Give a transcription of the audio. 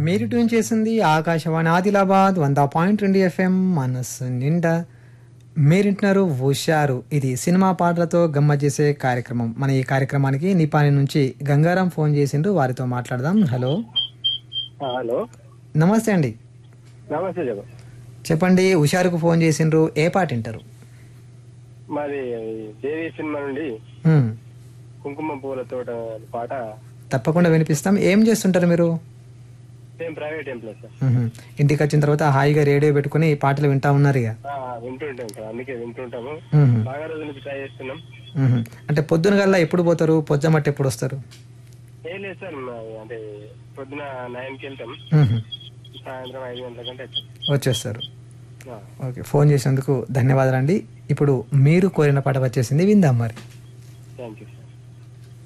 మీరు ట్యూన్ చేసింది ఆకాశవాణి ఆదిలాబాద్ వంద పాయింట్ రెండు ఎఫ్ఎం మనస్సు నిండా మీరింటున్నారు హుషారు ఇది సినిమా పాటలతో గమ్మ చేసే కార్యక్రమం మన ఈ కార్యక్రమానికి నిపాని నుంచి గంగారాం ఫోన్ చేసిండ్రు వారితో మాట్లాడదాం హలో ఆ, హలో నమస్తే అండి నమస్తే చెప్పు చెప్పండి హుషారుకు ఫోన్ చేసిండ్రు ఏ పాట వింటారు మాది దేవి సినిమా నుండి ఉమ్, కుంకుమ పూల తోట పాట తప్పకుండా వినిపిస్తాం ఏం చేస్తుంటారు మీరు సేమ్ ప్రైవేట్ ఎంప్లాయ్ సార్ ఉహు. ఇంటికి వచ్చిన తర్వాత హాయిగా రేడియో పెట్టుకుని ఈ పాటలు వింటా ఉన్నారు ఇక ఆ, వింటుంటాం సార్ అందుకే వింటుంటాము ఉహు. బాగా రోజుల నుంచి ట్రై చేస్తున్నాం ఉహు. అంటే పొద్దున గల్లా ఎప్పుడు పోతారు పొద్దుమట్టి ఎప్పుడు వస్తారు ఏం లేదు సార్ మా- అంటే పొద్దున నైన్కి వెళ్తాం ఉహు. సాయంత్రం ఐదు గంటల కంటే వచ్చాం వచ్చేస్తారు ఓకే ఫోన్ చేసినందుకు ధన్యవాదాలండి ఇప్పుడు మీరు కోరిన పాట వచ్చేసింది విందాం మరి థ్యాంక్ యూ